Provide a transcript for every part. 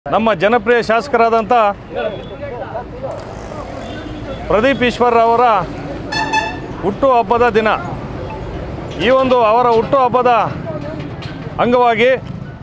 ನಮ್ಮ ಜನಪ್ರಿಯ ಶಾಸಕರಾದಂಥ ಪ್ರದೀಪ್ ಈಶ್ವರ್ ಅವರ ಹುಟ್ಟುಹಬ್ಬದ ದಿನ ಈ ಒಂದು ಅವರ ಹುಟ್ಟುಹಬ್ಬದ ಅಂಗವಾಗಿ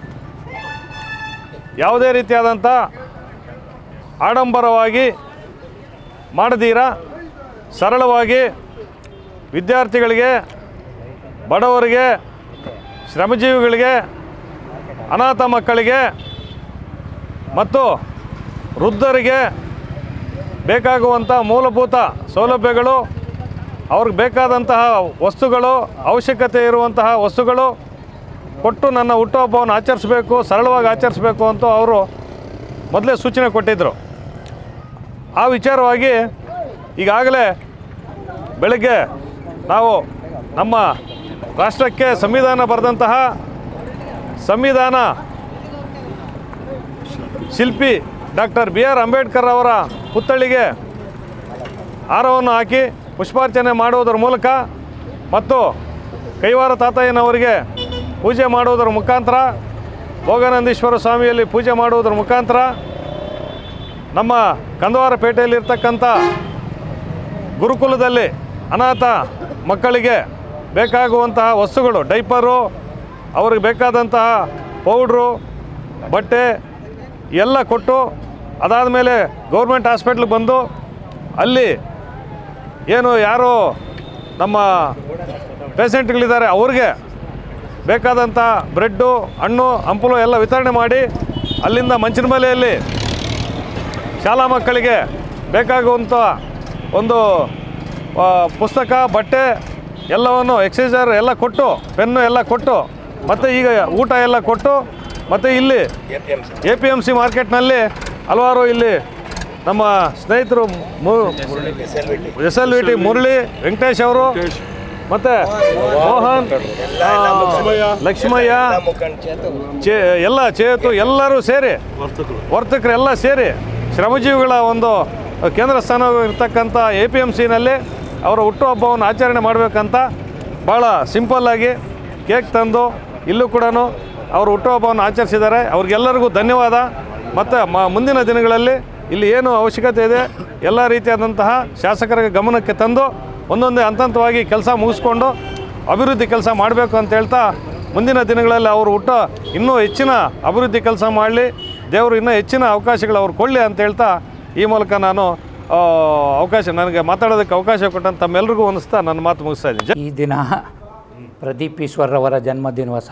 ಯಾವುದೇ ರೀತಿಯಾದಂಥ ಆಡಂಬರವಾಗಿ ಮಾಡದೀರ ಸರಳವಾಗಿ ವಿದ್ಯಾರ್ಥಿಗಳಿಗೆ ಬಡವರಿಗೆ ಶ್ರಮಜೀವಿಗಳಿಗೆ ಅನಾಥ ಮಕ್ಕಳಿಗೆ ಮತ್ತು ವೃದ್ಧರಿಗೆ ಬೇಕಾಗುವಂಥ ಮೂಲಭೂತ ಸೌಲಭ್ಯಗಳು ಅವ್ರಿಗೆ ಬೇಕಾದಂತಹ ವಸ್ತುಗಳು ಅವಶ್ಯಕತೆ ಇರುವಂತಹ ವಸ್ತುಗಳು ಕೊಟ್ಟು ನನ್ನ ಹುಟ್ಟುಹಬ್ಬವನ್ನು ಆಚರಿಸಬೇಕು ಸರಳವಾಗಿ ಆಚರಿಸಬೇಕು ಅಂತ ಅವರು ಮೊದಲೇ ಸೂಚನೆ ಕೊಟ್ಟಿದ್ದರು ಆ ವಿಚಾರವಾಗಿ ಈಗಾಗಲೇ ಬೆಳಗ್ಗೆ ನಾವು ನಮ್ಮ ರಾಷ್ಟ್ರಕ್ಕೆ ಸಂವಿಧಾನ ಬರೆದಂತಹ ಸಂವಿಧಾನ ಶಿಲ್ಪಿ ಡಾಕ್ಟರ್ ಬಿ ಆರ್ ಅಂಬೇಡ್ಕರ್ ಅವರ ಪುತ್ಥಳಿಗೆ ಹಾರವನ್ನು ಹಾಕಿ ಪುಷ್ಪಾರ್ಚನೆ ಮಾಡುವುದರ ಮೂಲಕ ಮತ್ತು ಕೈವಾರ ತಾತಯ್ಯನವರಿಗೆ ಪೂಜೆ ಮಾಡುವುದರ ಮುಖಾಂತರ ಭೋಗನಂದೀಶ್ವರ ಸ್ವಾಮಿಯಲ್ಲಿ ಪೂಜೆ ಮಾಡುವುದರ ಮುಖಾಂತರ ನಮ್ಮ ಕಂದವಾರ ಪೇಟೆಯಲ್ಲಿರ್ತಕ್ಕಂಥ ಗುರುಕುಲದಲ್ಲಿ ಅನಾಥ ಮಕ್ಕಳಿಗೆ ಬೇಕಾಗುವಂತಹ ವಸ್ತುಗಳು ಡೈಪರು ಅವ್ರಿಗೆ ಬೇಕಾದಂತಹ ಪೌಡ್ರು ಬಟ್ಟೆ ಎಲ್ಲ ಕೊಟ್ಟು ಅದಾದ ಮೇಲೆ ಗೌರ್ಮೆಂಟ್ ಹಾಸ್ಪಿಟ್ಲಿಗೆ ಬಂದು ಅಲ್ಲಿ ಏನು ಯಾರು ನಮ್ಮ ಪೇಷಂಟ್ಗಳಿದ್ದಾರೆ ಅವ್ರಿಗೆ ಬೇಕಾದಂಥ ಬ್ರೆಡ್ಡು ಹಣ್ಣು ಹಂಪಲು ಎಲ್ಲ ವಿತರಣೆ ಮಾಡಿ ಅಲ್ಲಿಂದ ಮಂಚನಮಲೆಯಲ್ಲಿ ಶಾಲಾ ಮಕ್ಕಳಿಗೆ ಬೇಕಾಗುವಂಥ ಒಂದು ಆ, ಪುಸ್ತಕ ಬಟ್ಟೆ ಎಲ್ಲವನ್ನು ಎಕ್ಸೈಸರ್ ಎಲ್ಲ ಕೊಟ್ಟು ಪೆನ್ನು ಎಲ್ಲ ಕೊಟ್ಟು ಮತ್ತು ಈಗ ಊಟ ಎಲ್ಲ ಕೊಟ್ಟು ಮತ್ತು ಇಲ್ಲಿ ಎ ಪಿ ಎಮ್ ಸಿ ಮಾರ್ಕೆಟ್ನಲ್ಲಿ ಹಲವಾರು ಇಲ್ಲಿ ನಮ್ಮ ಸ್ನೇಹಿತರು S L V T Murali Venkatesh ಅವರು ಮತ್ತು ಮೋಹನ್ ಆ, ಲಕ್ಷ್ಮಯ್ಯ ಚೇ ಎಲ್ಲ ಚೇತು ಎಲ್ಲರೂ ಸೇರಿ ವರ್ತಕರೆಲ್ಲ ಸೇರಿ ಶ್ರಮಜೀವಿಗಳ ಒಂದು ಕೇಂದ್ರ ಸ್ಥಾನ ಇರ್ತಕ್ಕಂಥ ಎ ಪಿ ಎಮ್ ಸಿನಲ್ಲಿ ಅವರ ಹುಟ್ಟುಹಬ್ಬವನ್ನು ಆಚರಣೆ ಮಾಡಬೇಕಂತ ಭಾಳ ಸಿಂಪಲ್ಲಾಗಿ ಕೇಕ್ ತಂದು ಇಲ್ಲೂ ಕೂಡ ಅವರು ಹುಟ್ಟುಹಬ್ಬವನ್ನು ಆಚರಿಸಿದ್ದಾರೆ ಅವ್ರಿಗೆಲ್ಲರಿಗೂ ಧನ್ಯವಾದ ಮತ್ತು ಮ ಮುಂದಿನ ದಿನಗಳಲ್ಲಿ ಇಲ್ಲಿ ಏನು ಅವಶ್ಯಕತೆ ಇದೆ ಎಲ್ಲ ರೀತಿಯಾದಂತಹ ಶಾಸಕರ ಗಮನಕ್ಕೆ ತಂದು ಒಂದೊಂದೇ ಹಂತ ಹಂತವಾಗಿ ಕೆಲಸ ಮುಗಿಸ್ಕೊಂಡು ಅಭಿವೃದ್ಧಿ ಕೆಲಸ ಮಾಡಬೇಕು ಅಂತ ಹೇಳ್ತಾ ಮುಂದಿನ ದಿನಗಳಲ್ಲಿ ಅವರು ಹುಟ್ಟ ಇನ್ನೂ ಹೆಚ್ಚಿನ ಅಭಿವೃದ್ಧಿ ಕೆಲಸ ಮಾಡಲಿ ದೇವರು ಇನ್ನೂ ಹೆಚ್ಚಿನ ಅವಕಾಶಗಳು ಅವ್ರು ಕೊಡಲಿ ಅಂತ ಹೇಳ್ತಾ ಈ ಮೂಲಕ ನಾನು ಆ, ಅವಕಾಶ ನನಗೆ ಮಾತಾಡೋದಕ್ಕೆ ಅವಕಾಶ ಕೊಟ್ಟಂತ ತಮ್ಮೆಲ್ಲರಿಗೂ ಅನಿಸ್ತಾ ನನ್ನ ಮಾತು ಮುಗಿಸ್ತಾ ಇದ್ದೀನಿ ಜೈ ಈ ದಿನ ಪ್ರದೀಪ್ ಈಶ್ವರ್ರವರ ಜನ್ಮದಿನವಸ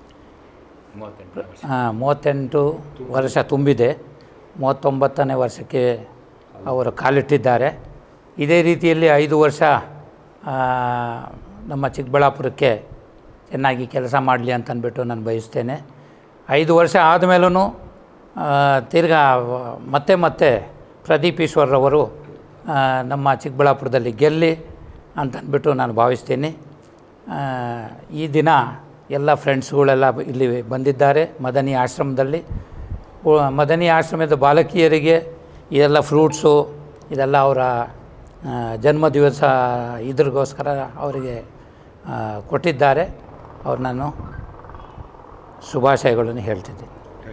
ಆ, ಮೂವತ್ತೆಂಟು ವರ್ಷ ತುಂಬಿದೆ ಮೂವತ್ತೊಂಬತ್ತನೇ ವರ್ಷಕ್ಕೆ ಅವರು ಕಾಲಿಟ್ಟಿದ್ದಾರೆ ಇದೇ ರೀತಿಯಲ್ಲಿ ಐದು ವರ್ಷ ಆ, ನಮ್ಮ ಚಿಕ್ಕಬಳ್ಳಾಪುರಕ್ಕೆ ಚೆನ್ನಾಗಿ ಕೆಲಸ ಮಾಡಲಿ ಅಂತ ಅಂದ್ಬಿಟ್ಟು ನಾನು ಬಯಸ್ತೇನೆ ಐದು ವರ್ಷ ಆದಮೇಲೂ ತಿರ್ಗಾ ಮತ್ತೆ ಮತ್ತೆ ಪ್ರದೀಪ್ ಈಶ್ವರ್ರವರು ಆ, ನಮ್ಮ ಚಿಕ್ಕಬಳ್ಳಾಪುರದಲ್ಲಿ ಗೆಲ್ಲಿ ಅಂತ ಅಂದ್ಬಿಟ್ಟು ನಾನು ಭಾವಿಸ್ತೀನಿ ಆ, ಈ ದಿನ ಎಲ್ಲ ಫ್ರೆಂಡ್ಸ್ಗಳೆಲ್ಲ ಇಲ್ಲಿ ಬಂದಿದ್ದಾರೆ ಮದನಿ ಆಶ್ರಮದಲ್ಲಿ ಉ- ಮದನಿ ಆಶ್ರಮದ ಬಾಲಕಿಯರಿಗೆ ಇದೆಲ್ಲ ಫ್ರೂಟ್ಸು ಇದೆಲ್ಲ ಅವರ ಆ, ಜನ್ಮ ದಿವಸ ಇದ್ರಿಗೋಸ್ಕರ ಅವರಿಗೆ ಆ, ಕೊಟ್ಟಿದ್ದಾರೆ ಅವ್ರು ನಾನು ಶುಭಾಶಯಗಳನ್ನು ಹೇಳ್ತಿದ್ದೀನಿ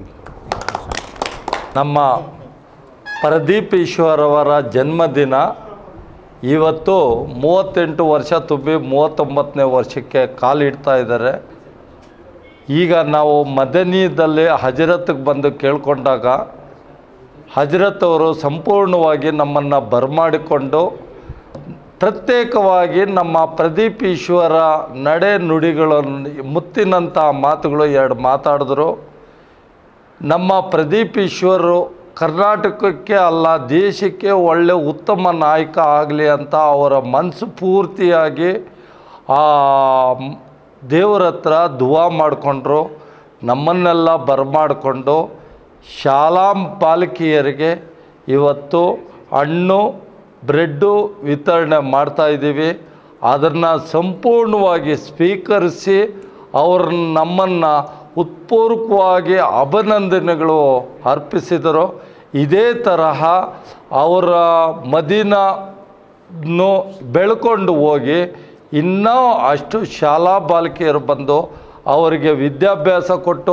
ನಮ್ಮ ಪ್ರದೀಪ್ ಈಶ್ವರ್ ಅವರ ಜನ್ಮದಿನ ಇವತ್ತು ಮೂವತ್ತೆಂಟು ವರ್ಷ ತುಂಬಿ ಮೂವತ್ತೊಂಬತ್ತನೇ ವರ್ಷಕ್ಕೆ ಕಾಲಿಡ್ತಾ ಇದ್ದಾರೆ ಈಗ ನಾವು ಮದನಿದಲ್ಲಿ ಹಜರತ್ಗೆ ಬಂದು ಕೇಳ್ಕೊಂಡಾಗ ಹಜರತ್ ಅವರು ಸಂಪೂರ್ಣವಾಗಿ ನಮ್ಮನ್ನು ಬರಮಾಡಿಕೊಂಡು ಪ್ರತ್ಯೇಕವಾಗಿ ನಮ್ಮ ಪ್ರದೀಪ್ ಈಶ್ವರ ನಡೆ ನುಡಿಗಳನ್ನು ಮುತ್ತಿನಂಥ ಮಾತುಗಳು ಎರಡು ಮಾತಾಡಿದ್ರು ನಮ್ಮ ಪ್ರದೀಪ್ ಈಶ್ವರು ಕರ್ನಾಟಕಕ್ಕೆ ಅಲ್ಲ ದೇಶಕ್ಕೆ ಒಳ್ಳೆ ಉತ್ತಮ ನಾಯಕ ಆಗಲಿ ಅಂತ ಅವರ ಮನಸ್ಸು ಪೂರ್ತಿಯಾಗಿ ಆ ದೇವರ ಹತ್ರ ದುವಾ ಮಾಡಿಕೊಂಡ್ರು ನಮ್ಮನ್ನೆಲ್ಲ ಬರಮಾಡಿಕೊಂಡು ಶಾಲಾ ಬಾಲಕಿಯರಿಗೆ ಇವತ್ತು ಹಣ್ಣು ಬ್ರೆಡ್ಡು ವಿತರಣೆ ಮಾಡ್ತಾ ಇದ್ದೀವಿ ಅದನ್ನು ಸಂಪೂರ್ಣವಾಗಿ ಸ್ವೀಕರಿಸಿ ಅವ್ರನ್ನ ನಮ್ಮನ್ನು ಉತ್ಪೂರ್ವಕವಾಗಿ ಅಭಿನಂದನೆಗಳು ಅರ್ಪಿಸಿದರು ಇದೇ ತರಹ ಅವರ ಮದಿನನ್ನು ಬೆಳ್ಕೊಂಡು ಹೋಗಿ ಇನ್ನೂ ಅಷ್ಟು ಶಾಲಾ ಬಾಲಕಿಯರು ಬಂದು ಅವರಿಗೆ ವಿದ್ಯಾಭ್ಯಾಸ ಕೊಟ್ಟು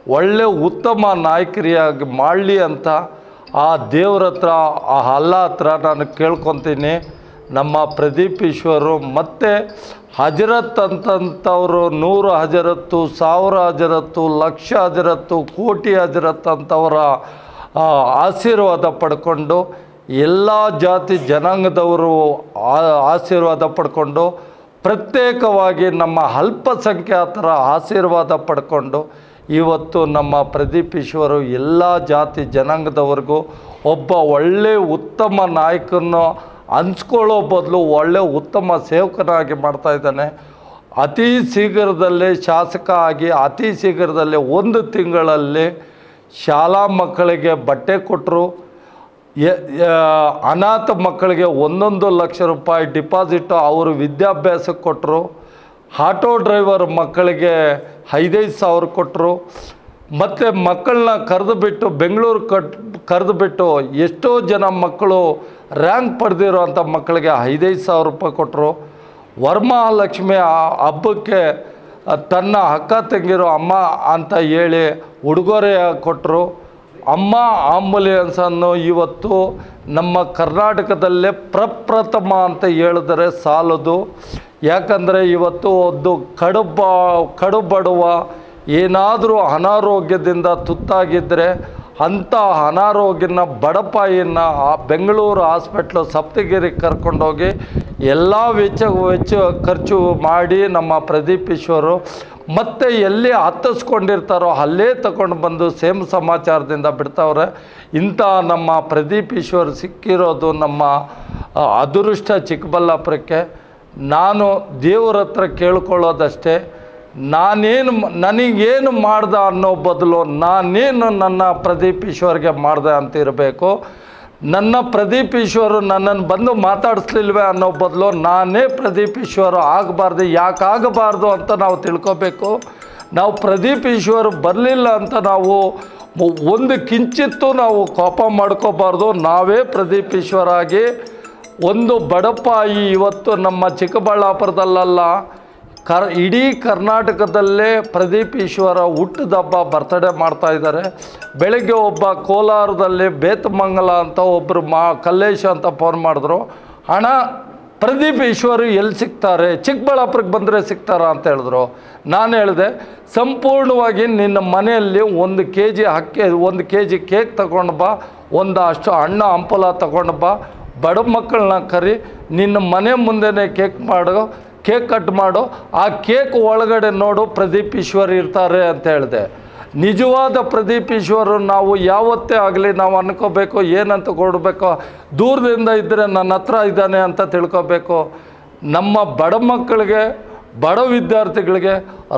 ಒಳ್ಳೆ ಉತ್ತಮ ನಾಯಕರಿಯಾಗಿ ಮಾಡಲಿ ಅಂತ ಆ ದೇವ್ರ ಹತ್ರ ಆ ಅಲ್ಲ ಹತ್ರ ನಾನು ಕೇಳ್ಕೊತೀನಿ ನಮ್ಮ ಪ್ರದೀಪ್ ಈಶ್ವರು ಮತ್ತು ಹಜರತ್ ಅಂತಂಥವ್ರು ನೂರು ಹಜರತ್ತು ಸಾವಿರ ಹಜರತ್ತು ಲಕ್ಷ ಹಜರತ್ತು ಕೋಟಿ ಹಜರತ್ ಅಂತವರ ಆ, ಆಶೀರ್ವಾದ ಪಡ್ಕೊಂಡು ಎಲ್ಲ ಜಾತಿ ಜನಾಂಗದವರು ಆ- ಆಶೀರ್ವಾದ ಪಡ್ಕೊಂಡು ಪ್ರತ್ಯೇಕವಾಗಿ ನಮ್ಮ ಅಲ್ಪಸಂಖ್ಯಾತರ ಆಶೀರ್ವಾದ ಪಡ್ಕೊಂಡು ಇವತ್ತು ನಮ್ಮ ಪ್ರದೀಪ್ ಈಶ್ವರು ಎಲ್ಲ ಜಾತಿ ಜನಾಂಗದವ್ರಿಗೂ ಒಬ್ಬ ಒಳ್ಳೆ ಉತ್ತಮ ನಾಯಕನ ಹಂಚ್ಕೊಳ್ಳೋ ಬದಲು ಒಳ್ಳೆ ಉತ್ತಮ ಸೇವಕನಾಗಿ ಮಾಡ್ತಾ ಇದ್ದಾನೆ ಅತಿ ಶೀಘ್ರದಲ್ಲೇ ಶಾಸಕ ಆಗಿ ಅತಿ ಶೀಘ್ರದಲ್ಲೇ ಒಂದು ತಿಂಗಳಲ್ಲಿ ಶಾಲಾ ಮಕ್ಕಳಿಗೆ ಬಟ್ಟೆ ಕೊಟ್ಟರು ಯ- ಯ- ಅನಾಥ ಮಕ್ಕಳಿಗೆ ಒಂದೊಂದು ಲಕ್ಷ ರೂಪಾಯಿ ಡಿಪಾಸಿಟು ಅವರು ವಿದ್ಯಾಭ್ಯಾಸಕ್ಕೆ ಕೊಟ್ಟರು ಆಟೋ ಡ್ರೈವರ್ ಮಕ್ಕಳಿಗೆ ಐದೈದು ಸಾವಿರ ಕೊಟ್ಟರು ಮತ್ತು ಮಕ್ಕಳನ್ನ ಕರೆದು ಬಿಟ್ಟು ಬೆಂಗಳೂರು ಕಟ್ ಕರೆದು ಬಿಟ್ಟು ಎಷ್ಟೋ ಜನ ಮಕ್ಕಳು ರ್ಯಾಂಕ್ ಪಡೆದಿರೋ ಅಂಥ ಮಕ್ಕಳಿಗೆ ಐದೈದು ಸಾವಿರ ರೂಪಾಯಿ ಕೊಟ್ಟರು ವರಮಹಾಲಕ್ಷ್ಮಿ ಆ- ಹಬ್ಬಕ್ಕೆ ತನ್ನ ಅಕ್ಕ ತಂಗಿರೋ ಅಮ್ಮ ಅಂತ ಹೇಳಿ ಉಡುಗೊರೆ ಕೊಟ್ಟರು ಅಮ್ಮ ಆಂಬುಲೆನ್ಸನ್ನು ಇವತ್ತು ನಮ್ಮ ಕರ್ನಾಟಕದಲ್ಲೇ ಪ್ರಪ್ರಥಮ ಅಂತ ಹೇಳಿದರೆ ಸಾಲದು ಯಾಕಂದರೆ ಇವತ್ತು ಒಂದು ಕಡುಬ ಕಡುಬಡುವ ಏನಾದರೂ ಅನಾರೋಗ್ಯದಿಂದ ತುತ್ತಾಗಿದ್ದರೆ ಅಂಥ ಅನಾರೋಗ್ಯನ ಬಡಪಾಯಿನ ಆ ಬೆಂಗಳೂರು ಹಾಸ್ಪಿಟ್ಲು ಸಪ್ತಗಿರಿಗೆ ಕರ್ಕೊಂಡೋಗಿ ಎಲ್ಲ ವೆಚ್ಚ ವೆಚ್ಚ ಖರ್ಚು ಮಾಡಿ ನಮ್ಮ ಪ್ರದೀಪ್ ಈಶ್ವರು ಮತ್ತೆ ಎಲ್ಲಿ ಹತ್ತಿಸ್ಕೊಂಡಿರ್ತಾರೋ ಅಲ್ಲೇ ತಗೊಂಡು ಬಂದು ಸೇಮ್ ಸಮಾಚಾರದಿಂದ ಬಿಡ್ತಾವ್ರೆ ಇಂಥ ನಮ್ಮ ಪ್ರದೀಪ್ ಈಶ್ವರ್ ಸಿಕ್ಕಿರೋದು ನಮ್ಮ ಆ, ಅದೃಷ್ಟ ಚಿಕ್ಕಬಳ್ಳಾಪುರಕ್ಕೆ ನಾನು ದೇವ್ರ ಹತ್ರ ಕೇಳ್ಕೊಳ್ಳೋದಷ್ಟೇ ನಾನೇನು ಮ- ನನಗೇನು ಮಾಡ್ದ ಅನ್ನೋ ಬದಲು ನಾನೇನು ನನ್ನ ಪ್ರದೀಪ್ ಈಶ್ವರ್ಗೆ ಮಾಡ್ದೆ ಅಂತ ಇರಬೇಕು ನನ್ನ ಪ್ರದೀಪ್ ಈಶ್ವರು ನನ್ನನ್ನು ಬಂದು ಮಾತಾಡಿಸ್ಲಿಲ್ವೇ ಅನ್ನೋ ಬದಲು ನಾನೇ ಪ್ರದೀಪ್ ಈಶ್ವರು ಆಗಬಾರ್ದು ಯಾಕೆ ಆಗಬಾರ್ದು ಅಂತ ನಾವು ತಿಳ್ಕೊಬೇಕು ನಾವು ಪ್ರದೀಪ್ ಈಶ್ವರು ಬರಲಿಲ್ಲ ಅಂತ ನಾವು ಮು- ಒಂದು ಕಿಂಚಿತ್ತು ನಾವು ಕೋಪ ಮಾಡ್ಕೋಬಾರ್ದು ನಾವೇ ಪ್ರದೀಪ್ ಈಶ್ವರ ಆಗಿ ಒಂದು ಬಡಪಾಯಿ ಇವತ್ತು ನಮ್ಮ ಚಿಕ್ಕಬಳ್ಳಾಪುರದಲ್ಲ ಕರ್ ಇಡೀ ಕರ್ನಾಟಕದಲ್ಲೇ ಪ್ರದೀಪ್ ಈಶ್ವರ ಹುಟ್ಟದಬ್ಬ ಬರ್ತಡೇ ಮಾಡ್ತಾ ಇದ್ದಾರೆ ಬೆಳಗ್ಗೆ ಒಬ್ಬ ಕೋಲಾರದಲ್ಲಿ ಬೇತಮಂಗಲ ಅಂತ ಒಬ್ಬರು ಮಾ ಕಲ್ಲೇಶ್ ಅಂತ ಫೋನ್ ಮಾಡಿದ್ರು ಹಣ ಪ್ರದೀಪ್ ಈಶ್ವರು ಎಲ್ಲಿ ಸಿಗ್ತಾರೆ ಚಿಕ್ಕಬಳ್ಳಾಪುರಕ್ಕೆ ಬಂದರೆ ಸಿಗ್ತಾರಾ ಅಂತ ಹೇಳಿದ್ರು ನಾನು ಹೇಳಿದೆ ಸಂಪೂರ್ಣವಾಗಿ ನಿನ್ನ ಮನೆಯಲ್ಲಿ ಒಂದು ಕೆ ಜಿ ಅಕ್ಕಿ ಒಂದು ಕೆ ಜಿ ಕೇಕ್ ತಗೊಂಡು ಬಾ ಒಂದು ಅಷ್ಟು ಹಣ್ಣು ಹಂಪಲ ತಗೊಂಡು ಬಾ ಬಡ ಮಕ್ಕಳನ್ನ ಕರಿ ನಿನ್ನ ಮನೆ ಮುಂದೆನೇ ಕೇಕ್ ಮಾಡು ಕೇಕ್ ಕಟ್ ಮಾಡು ಆ ಕೇಕ್ ಒಳಗಡೆ ನೋಡು ಪ್ರದೀಪ್ ಈಶ್ವರ್ ಇರ್ತಾರೆ ಅಂತ ಹೇಳಿದೆ ನಿಜವಾದ ಪ್ರದೀಪ್ ಈಶ್ವರು ನಾವು ಯಾವತ್ತೇ ಆಗಲಿ ನಾವು ಅನ್ಕೋಬೇಕು ಏನಂತ ಕೊಡಬೇಕು ದೂರದಿಂದ ಇದ್ದರೆ ನನ್ನ ಹತ್ರ ಇದ್ದಾನೆ ಅಂತ ತಿಳ್ಕೊಬೇಕು ನಮ್ಮ ಬಡ ಮಕ್ಕಳಿಗೆ ಬಡ ವಿದ್ಯಾರ್ಥಿಗಳಿಗೆ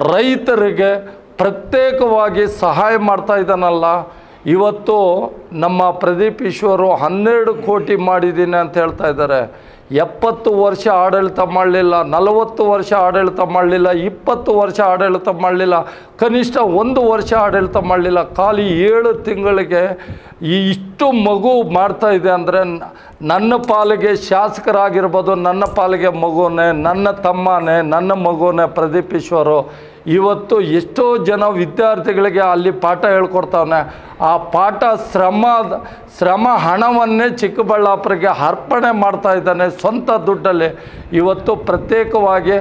ರೈತರಿಗೆ ಪ್ರತ್ಯೇಕವಾಗಿ ಸಹಾಯ ಮಾಡ್ತಾ ಇದ್ದಾನಲ್ಲ ಇವತ್ತು ನಮ್ಮ ಪ್ರದೀಪ್ ಈಶ್ವರು ಹನ್ನೆರಡು ಕೋಟಿ ಮಾಡಿದ್ದೀನಿ ಅಂತ ಹೇಳ್ತಾ ಇದ್ದಾರೆ ಎಪ್ಪತ್ತು ವರ್ಷ ಆಡಳಿತ ಮಾಡಲಿಲ್ಲ ನಲವತ್ತು ವರ್ಷ ಆಡಳಿತ ಮಾಡಲಿಲ್ಲ ಇಪ್ಪತ್ತು ವರ್ಷ ಆಡಳಿತ ಮಾಡಲಿಲ್ಲ ಕನಿಷ್ಠ ಒಂದು ವರ್ಷ ಆಡಳಿತ ಮಾಡಲಿಲ್ಲ ಖಾಲಿ ಏಳು ತಿಂಗಳಿಗೆ ಈ ಇಷ್ಟು ಮಗು ಮಾಡ್ತಾ ಇದೆ ಅಂದರೆ ನನ್ನ ಪಾಲಿಗೆ ಶಾಸಕರಾಗಿರ್ಬೋದು ನನ್ನ ಪಾಲಿಗೆ ಮಗುನೇ ನನ್ನ ತಮ್ಮನೇ ನನ್ನ ಮಗುನೇ ಪ್ರದೀಪ್ ಈಶ್ವರು ಇವತ್ತು ಎಷ್ಟೋ ಜನ ವಿದ್ಯಾರ್ಥಿಗಳಿಗೆ ಅಲ್ಲಿ ಪಾಠ ಹೇಳ್ಕೊಡ್ತಾವನೆ ಆ ಪಾಠ ಶ್ರಮ ಶ್ರಮ ಹಣವನ್ನೇ ಚಿಕ್ಕಬಳ್ಳಾಪುರಕ್ಕೆ ಅರ್ಪಣೆ ಮಾಡ್ತಾ ಇದ್ದಾನೆ ಸ್ವಂತ ದುಡ್ಡಲ್ಲಿ ಇವತ್ತು ಪ್ರತ್ಯೇಕವಾಗಿ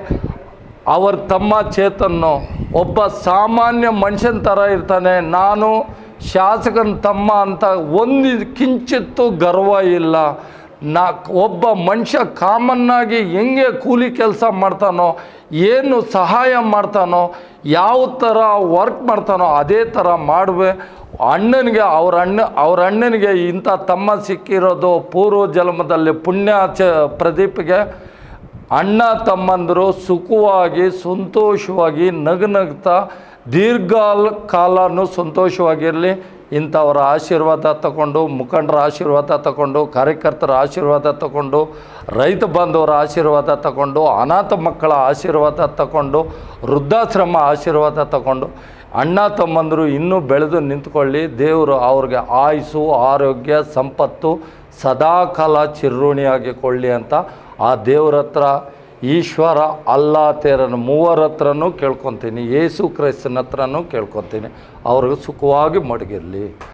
ಅವರ ತಮ್ಮ ಚೇತನ್ನು ಒಬ್ಬ ಸಾಮಾನ್ಯ ಮನುಷ್ಯನ ಥರ ಇರ್ತಾನೆ ನಾನು ಶಾಸಕನ ತಮ್ಮ ಅಂತ ಒಂದು ಕಿಂಚಿತ್ತು ಗರ್ವ ಇಲ್ಲ ನಾ ಒಬ್ಬ ಮನುಷ್ಯ ಕಾಮನ್ನಾಗಿ ಹೆಂಗೆ ಕೂಲಿ ಕೆಲಸ ಮಾಡ್ತಾನೋ ಏನು ಸಹಾಯ ಮಾಡ್ತಾನೋ ಯಾವ ಥರ ವರ್ಕ್ ಮಾಡ್ತಾನೋ ಅದೇ ಥರ ಮಾಡುವೆ ಅಣ್ಣನಿಗೆ ಅವ್ರ ಅಣ್ಣ ಅವ್ರ ಅಣ್ಣನಿಗೆ ಇಂಥ ತಮ್ಮ ಸಿಕ್ಕಿರೋದು ಪೂರ್ವ ಜನ್ಮದಲ್ಲಿ ಪುಣ್ಯ ಚ ಪ್ರದೀಪ್ಗೆ ಅಣ್ಣ ತಮ್ಮಂದರು ಸುಖವಾಗಿ ಸಂತೋಷವಾಗಿ ನಗುನಗ್ತಾ ದೀರ್ಘಾಲ ಕಾಲನೂ ಸಂತೋಷವಾಗಿರಲಿ ಇಂಥವರ ಆಶೀರ್ವಾದ ತಗೊಂಡು ಮುಖಂಡರ ಆಶೀರ್ವಾದ ತಗೊಂಡು ಕಾರ್ಯಕರ್ತರ ಆಶೀರ್ವಾದ ತಗೊಂಡು ರೈತ ಬಾಂಧವರ ಆಶೀರ್ವಾದ ತಗೊಂಡು ಅನಾಥ ಮಕ್ಕಳ ಆಶೀರ್ವಾದ ತಗೊಂಡು ವೃದ್ಧಾಶ್ರಮ ಆಶೀರ್ವಾದ ತಗೊಂಡು ಅಣ್ಣ ತಮ್ಮಂದರು ಇನ್ನೂ ಬೆಳೆದು ನಿಂತ್ಕೊಳ್ಳಿ ದೇವರು ಅವ್ರಿಗೆ ಆಯುಸ್ಸು ಆರೋಗ್ಯ ಸಂಪತ್ತು ಸದಾಕಾಲ ಚಿರುಣಿಯಾಗಿ ಕೊಳ್ಳಿ ಅಂತ ಆ ದೇವ್ರ ಹತ್ರ ಈಶ್ವರ ಅಲ್ಲಾ ತೇರನ ಮೂವರ ಹತ್ರನೂ ಕೇಳ್ಕೊತೀನಿ ಯೇಸು ಕ್ರೈಸ್ತನ ಹತ್ರನೂ ಕೇಳ್ಕೊತೀನಿ ಅವ್ರಿಗೆ ಸುಖವಾಗಿ ಮಡಗಿರಲಿ